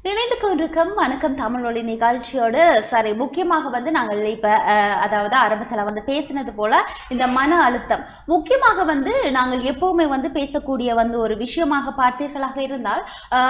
இணைந்து கொண்டிருக்கும் வணக்கம் தமிழ் ஒளி நிகழ்ச்சியோடு சரி முக்கியமாக வந்து நாங்கள் இப்போ அதாவது ஆரம்பத்தில் வந்து பேசினது போல இந்த மன அழுத்தம் முக்கியமாக வந்து நாங்கள் எப்பவுமே வந்து பேசக்கூடிய வந்து ஒரு விஷயமாக பார்த்தீர்களாக இருந்தால்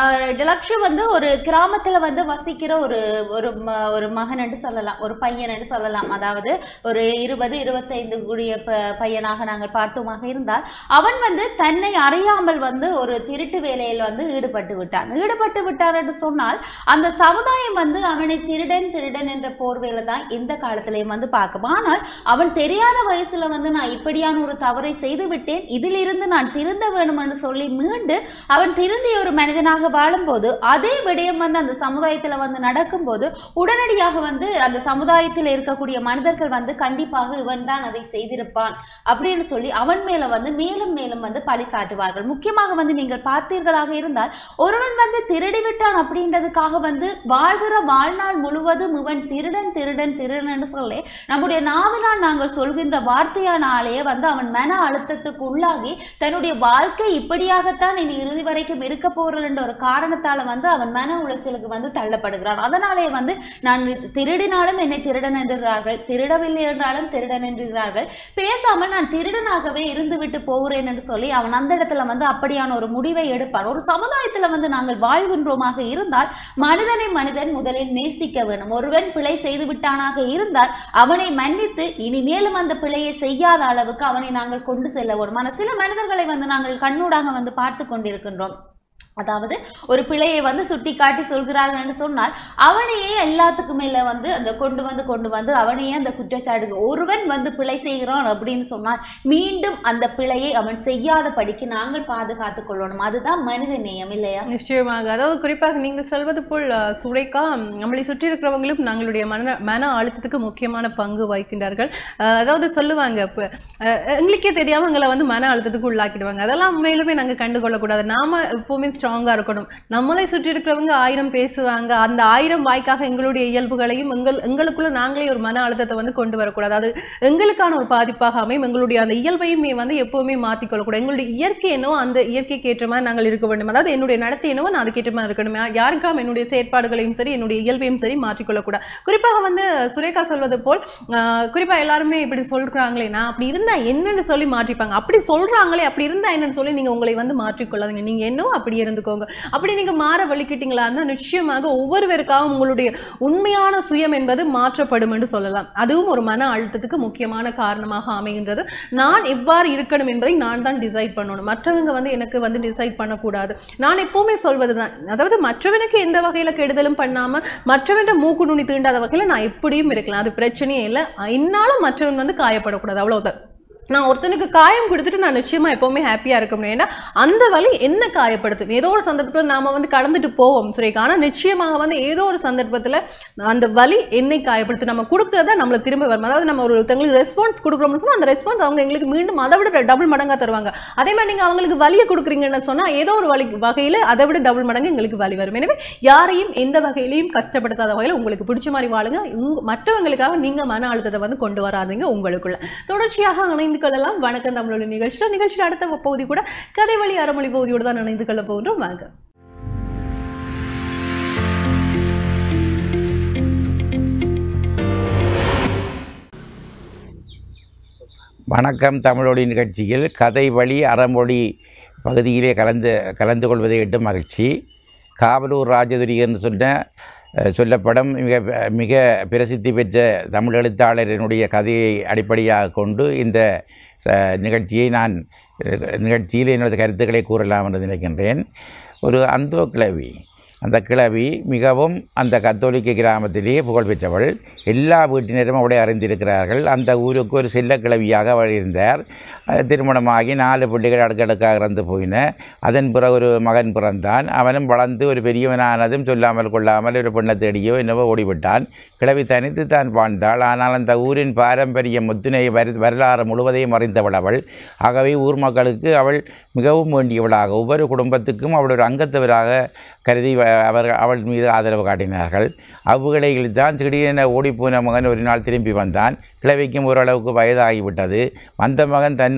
லட்சம் வந்து ஒரு கிராமத்தில் வந்து வசிக்கிற ஒரு ஒரு ம- ஒரு மகன் என்று சொல்லலாம் ஒரு பையன் என்று சொல்லலாம் அதாவது ஒரு இருபது இருபத்தைந்து கூடிய ப- பையனாக நாங்கள் பார்த்தோமாக இருந்தால் அவன் வந்து தன்னை அறியாமல் வந்து ஒரு திருட்டு வேலையில் வந்து ஈடுபட்டு விட்டான் ஈடுபட்டு விட்டான் என்று சொன்னால் அந்த சமுதாயம் வந்து அவனை திருடன் திருடன் என்ற போர்வையில தான் இந்த காலத்திலையும் வந்து பார்க்கும் ஆனால் அவன் தெரியாத வயசுல வந்து நான் இப்படியான ஒரு தவறை செய்து விட்டேன் இதிலிருந்து நான் திருந்த வேணும் என்று சொல்லி மீண்டு அவன் திருந்திய ஒரு மனிதனாக வாழும்போது அதே விடயம் வந்து அந்த சமுதாயத்துல வந்து நடக்கும்போது உடனடியாக வந்து அந்த சமுதாயத்தில் இருக்கக்கூடிய மனிதர்கள் வந்து கண்டிப்பாக இவன் தான் அதை செய்திருப்பான் அப்படின்னு சொல்லி அவன் மேல வந்து மேலும் மேலும் வந்து பழி சாட்டுவார்கள் முக்கியமாக வந்து நீங்கள் பார்த்தீர்களாக இருந்தால் ஒருவன் வந்து திருடி விட்டான் அப்படின்றதுக்காக வந்து வாழ்கிற வாழ்நாள் முழுவதும் இவன் திருடன் திருடன் திருடன் சொல்லி நம்முடைய நாவினால் நாங்கள் சொல்கின்ற வார்த்தையானாலேயே வந்து அவன் மன அழுத்தத்துக்கு உள்ளாகி தன்னுடைய வாழ்க்கை இப்படியாகத்தான் இனி இறுதி வரைக்கும் இருக்க போறது என்ற ஒரு காரணத்தால வந்து அவன் மன உளைச்சலுக்கு வந்து தள்ளப்படுகிறான் அதனாலே வந்து நான் திருடினாலும் என்னை திருடன் என்றார்கள் திருடவில்லை என்றாலும் திருடன் என்றார்கள் பேசாமல் நான் திருடனாகவே இருந்துவிட்டு போகிறேன் என்று சொல்லி அவன் அந்த இடத்துல வந்து அப்படியான ஒரு முடிவை எடுப்பான் ஒரு சமுதாயத்துல வந்து நாங்கள் வாழ்கின்றோமாக இருந்தால் மனிதனை மனிதன் முதலில் நேசிக்க வேண்டும் ஒருவன் பிழை செய்து விட்டானாக இருந்தால் அவனை மன்னித்து இனிமேலும் அந்த பிழையை செய்யாத அளவுக்கு அவனை நாங்கள் கொண்டு செல்ல வேண்டும் ஆனால் சில மனிதர்களை வந்து நாங்கள் கண்ணூடாக வந்து பார்த்து கொண்டிருக்கின்றோம் அதாவது ஒரு பிழையை வந்து சுட்டி காட்டி சொல்கிறார்கள் என்று சொன்னால் அவனையே எல்லாத்துக்கும் மேல வந்து அந்த கொண்டு வந்து கொண்டு வந்து அவனையே அந்த குற்றச்சாட்டு ஒருவன் வந்து பிழை செய்கிறான் அப்படின்னு சொன்னால் மீண்டும் அந்த பிழையை அவன் செய்யாத படிக்கு நாங்கள் பாதுகாத்துக் கொள்ளணும் அதுதான் மனித நேயம் இல்லையா நிச்சயமாக அதாவது குறிப்பாக நீங்கள் சொல்வது போல் அஹ், சுரேகா நம்மளை சுற்றி இருக்கிறவங்களும் நாங்களுடைய மன மன அழுத்தத்துக்கு முக்கியமான பங்கு வகிக்கின்றார்கள் அஹ், அதாவது சொல்லுவாங்க இப்போ அஹ், எங்களுக்கே தெரியாம எங்களை வந்து மன அழுத்தத்துக்கு உள்ளாக்கிடுவாங்க அதெல்லாம் உண்மையிலுமே நாங்க கண்டுகொள்ளக்கூடாது நாம எப்பவுமே ஸ்ட்ராங்கா இருக்கணும் நம்மளை சுற்றி இருக்கிறவங்க ஆயிரம் பேசுவாங்க அந்த ஆயிரம் வாய்க்காக எங்களுடைய இயல்புகளையும் எங்கள் எங்களுக்குள்ள நாங்களே ஒரு மன அழுத்தத்தை வந்து கொண்டு வரக்கூடாது அது எங்களுக்கான ஒரு பாதிப்பாக அமையும் எங்களுடைய அந்த இயல்பையுமே வந்து எப்பவுமே மாற்றிக்கொள்ளக்கூடாது எங்களுடைய இயற்கை என்னவோ அந்த இயற்கைக்கு ஏற்ற மாதிரி நாங்கள் இருக்க வேண்டும் அதாவது என்னுடைய நடத்தை என்னவோ நான் அதுக்கேற்ற மாதிரி இருக்கணும் யா- யாருக்காம் என்னுடைய செயற்பாடுகளையும் சரி என்னுடைய இயல்பையும் சரி மாற்றிக்கொள்ளக்கூடாது குறிப்பாக வந்து சுரேகா சொல்வது போல் ஆஹ், குறிப்பா எல்லாருமே இப்படி சொல்றாங்களே நான் அப்படி இருந்தா என்னன்னு சொல்லி மாற்றிப்பாங்க அப்படி சொல்றாங்களே அப்படி இருந்தா என்னன்னு சொல்லி நீங்க உங்களை வந்து மாற்றிக்கொள்ளாதீங்க நீங்க என்னவோ அப்படி இருந்துக்கோங்க அப்படி நீங்க மாற வலிக்கிட்டீங்களா நிச்சயமாக ஒவ்வொருவருக்காகவும் உங்களுடைய உண்மையான சுயம் என்பது மாற்றப்படும் என்று சொல்லலாம் அதுவும் ஒரு மன அழுத்தத்துக்கு முக்கியமான காரணமாக அமைகின்றது நான் எவ்வாறு இருக்கணும் என்பதை நான் தான் டிசைட் பண்ணணும் மற்றவங்க வந்து எனக்கு வந்து டிசைட் பண்ணக்கூடாது நான் எப்பவுமே சொல்வது தான் அதாவது மற்றவனுக்கு எந்த வகையில கெடுதலும் பண்ணாம மற்றவன் மூக்கு நுனி தீண்டாத வகையில நான் எப்படியும் இருக்கலாம் அது பிரச்சனையே இல்லை என்னாலும் மற்றவன் வந்து காயப்படக்கூடாது அவ்வளவுதான் நான் ஒருத்தனுக்கு காயம் கொடுத்துட்டு நான் நிச்சயமா எப்பவுமே ஹாப்பியா இருக்க முடியும் ஏன்னா அந்த வலி என்ன காயப்படுத்தும் ஏதோ ஒரு சந்தர்ப்பத்தில் நாம வந்து கடந்துட்டு போவோம் சுரேகா ஆனா நிச்சயமாக வந்து ஏதோ ஒரு சந்தர்ப்பத்துல அந்த வலி என்னை காயப்படுத்தும் நம்ம கொடுக்குறத நம்மள திரும்ப வரும் அதாவது நம்ம ஒருத்தங்களுக்கு ரெஸ்பான்ஸ் கொடுக்குறோம்னு சொன்னா அந்த ரெஸ்பான்ஸ் அவங்க எங்களுக்கு மீண்டும் அதை விட டபுள் மடங்கா தருவாங்க அதே மாதிரி நீங்க அவங்களுக்கு வலியை கொடுக்குறீங்கன்னு சொன்னா ஏதோ ஒரு வழி வகையில அதை விட டபுள் மடங்கு எங்களுக்கு வலி வரும் எனவே யாரையும் எந்த வகையிலையும் கஷ்டப்படுத்தாத வகையில உங்களுக்கு பிடிச்ச மாதிரி வாழுங்க உங்க- மற்றவங்களுக்காக நீங்க மன அழுத்தத்தை வந்து கொண்டு வராதீங்க உங்களுக்குள்ள தொடர்ச்சியாக இணைந்து கொள்ளலாம் வணக்கம் தமிழொலி நிகழ்ச்சியில் நிகழ்ச்சியில் அடுத்த பகுதி கூட கதை வழி அறமொழி பகுதியோடு தான் இணைந்து கொள்ள போகின்றோம் வாங்க வணக்கம் தமிழொலி நிகழ்ச்சியில் கதை வழி அறமொழி பகுதியிலே கலந்து கலந்து கொள்வதை எட்டு மகிழ்ச்சி காவலூர் ராஜதுரி என்று சொன்ன அஹ், சொல்லப்படும் மிக மிக பிரசித்தி பெற்ற தமிழ் எழுத்தாளரினுடைய கதையை அடிப்படையாக கொண்டு இந்த ச- நிகழ்ச்சியை நான் அஹ், நிகழ்ச்சியில் எனது கருத்துக்களை கூறலாம் என்று நினைக்கின்றேன் ஒரு அந்தோ கிளவி அந்த கிழவி மிகவும் அந்த கத்தோலிக்க கிராமத்திலேயே புகழ்பெற்றவள் எல்லா வீட்டினரும் அவளை அறிந்திருக்கிறார்கள் அந்த ஊருக்கு ஒரு செல்ல கிழவியாக அவள் இருந்தார் அஹ் திருமணமாகி நாலு பிள்ளைகள் அடுக்கடுக்காக இறந்து போயின அதன் பிறகு ஒரு மகன் பிறந்தான் அவனும் வளர்ந்து ஒரு பெரியவனானதும் சொல்லாமல் கொள்ளாமல் ஒரு பெண்ணை தேடியோ என்னவோ ஓடிவிட்டான் கிழவி தனித்து தான் வாழ்ந்தாள் ஆனால் அந்த ஊரின் பாரம்பரிய முத்தினை வர வரலாறு முழுவதையும் அறிந்தவள் அவள் ஆகவே ஊர் மக்களுக்கு அவள் மிகவும் வேண்டியவளாக ஒவ்வொரு குடும்பத்துக்கும் அவள் ஒரு அங்கத்தவராக கருதி வ- அவர் அவள் மீது ஆதரவு காட்டினார்கள் அவ்வுகளில் தான் திடீரென ஓடிப்போன மகன் ஒரு நாள் திரும்பி வந்தான் கிழவிக்கும் ஓரளவுக்கு வயதாகிவிட்டது வந்த மகன் தன்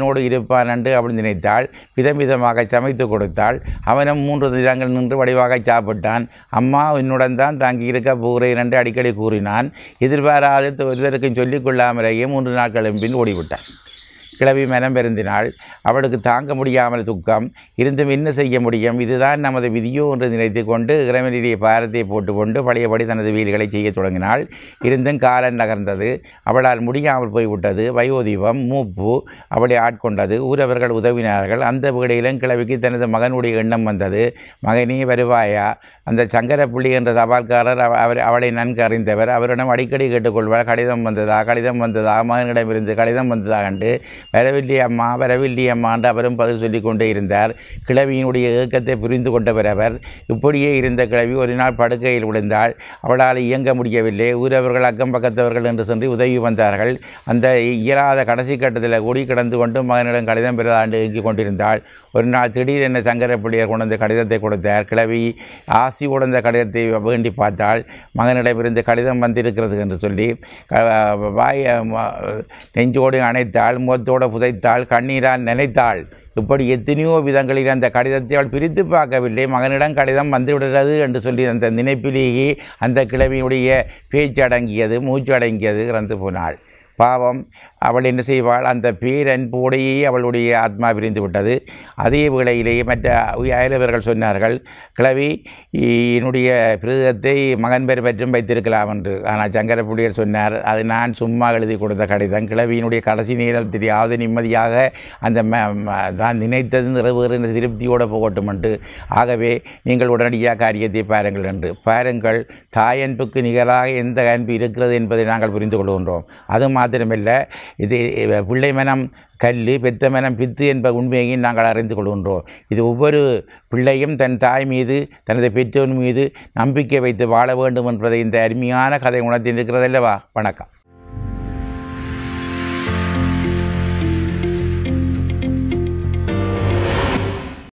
தன்னோடு இருப்பான் என்று அவள் நினைத்தாள் விதம் விதமாக சமைத்து கொடுத்தாள் அவனும் மூன்று தினங்கள் நின்று வடிவாக சாப்பிட்டான் அம்மா என்னுடன் தான் தாங்கி இருக்க போகிறேன் என்று அடிக்கடி கூறினான் எதிர்பாராத ஒருவருக்கும் சொல்லிக் கொள்ளாமலேயே மூன்று நாட்களின் பின் ஓடிவிட்டான் கிளவி மனம் பெருந்தினாள் அவளுக்கு தாங்க முடியாமல் துக்கம் இருந்தும் என்ன செய்ய முடியும் இதுதான் நமது விதியோ என்று நினைத்து கொண்டு இறைவனுடைய பாரத்தை போட்டுக்கொண்டு பழையபடி தனது வீடுகளை செய்யத் தொடங்கினாள் இருந்தும் காலம் நகர்ந்தது அவளால் முடியாமல் போய்விட்டது வயோதீபம் மூப்பு அவளை ஆட்கொண்டது ஊரவர்கள் உதவினார்கள் அந்த வீடையிலும் கிழவிக்கு தனது மகனுடைய எண்ணம் வந்தது மகனே வருவாயா அந்த சங்கரப்புள்ளி என்ற தபால்காரர் அவ- அவர் அவளை நன்கு அறிந்தவர் அவரிடம் அடிக்கடி கேட்டுக்கொள்வார் கடிதம் வந்ததா கடிதம் வந்ததா மகனிடமிருந்து கடிதம் வந்ததா கண்டு வரவில்லை அம்மா வரவில்லை அம்மா என்று அவரும் பதில் சொல்லிக் கொண்டே இருந்தார் கிழவியினுடைய ஏக்கத்தை புரிந்து கொண்டவர் அவர் இப்படியே இருந்த கிழவி ஒரு நாள் படுக்கையில் விழுந்தாள் அவளால் இயங்க முடியவில்லை ஊரவர்கள் அக்கம் பக்கத்தவர்கள் என்று சென்று உதவி வந்தார்கள் அந்த இயலாத கடைசி கட்டத்தில் கூடி கிடந்து கொண்டு மகனிடம் கடிதம் பெறதாண்டு இயங்கிக் கொண்டிருந்தாள் ஒரு நாள் திடீரென சங்கரப்பிள்ளையர் கொண்டு வந்த கடிதத்தை கொடுத்தார் கிழவி ஆசி உடந்த கடிதத்தை வேண்டி பார்த்தாள் மகனிடமிருந்து கடிதம் வந்திருக்கிறது என்று சொல்லி க- வாய் ம- நெஞ்சோடு அணைத்தாள் முகத்தோடு புதைத்தாள் கண்ணீரால் நினைத்தாள் இப்படி எத்தனையோ விதங்களில் அந்த கடிதத்தை அவள் பிரித்து பார்க்கவில்லை மகனிடம் கடிதம் வந்துவிடுகிறது என்று சொல்லி அந்த நினைப்பிலேயே அந்த கிழவியினுடைய பேச்சு அடங்கியது மூச்சு அடங்கியது இறந்து போனாள் பாவம் அவள் என்ன செய்வாள் அந்த பேரன்போடையே அவளுடைய ஆத்மா பிரிந்து விட்டது அதே வேளையிலேயே மற்ற அயலவர்கள் சொன்னார்கள் கிழவி என்னுடைய பிரதத்தை மகன் பெயர் பற்றும் வைத்திருக்கலாம் என்று ஆனால் சங்கரப்புடியர் சொன்னார் அது நான் சும்மா எழுதி கொடுத்த கடிதம் கிழவியினுடைய கடைசி நேரம் தெரியாத நிம்மதியாக அந்த ம- ம- தான் நினைத்தது நிறைவேறுகிற திருப்தியோடு போகட்டும் என்று ஆகவே நீங்கள் உடனடியாக காரியத்தை பாருங்கள் என்று பாருங்கள் தாயன்புக்கு நிகராக எந்த அன்பு இருக்கிறது என்பதை நாங்கள் புரிந்து கொள்கின்றோம் அது மாத்திரமல்ல இது பிள்ளை மனம் கல் பெத்த மனம் பித்து என்ப உண்மையையும் நாங்கள் அறிந்து கொள்கின்றோம் இது ஒவ்வொரு பிள்ளையும் தன் தாய் மீது தனது பெற்றோர் மீது நம்பிக்கை வைத்து வாழ வேண்டும் என்பதை இந்த அருமையான கதை உணர்த்தியிருக்கிறதல்லவா வணக்கம்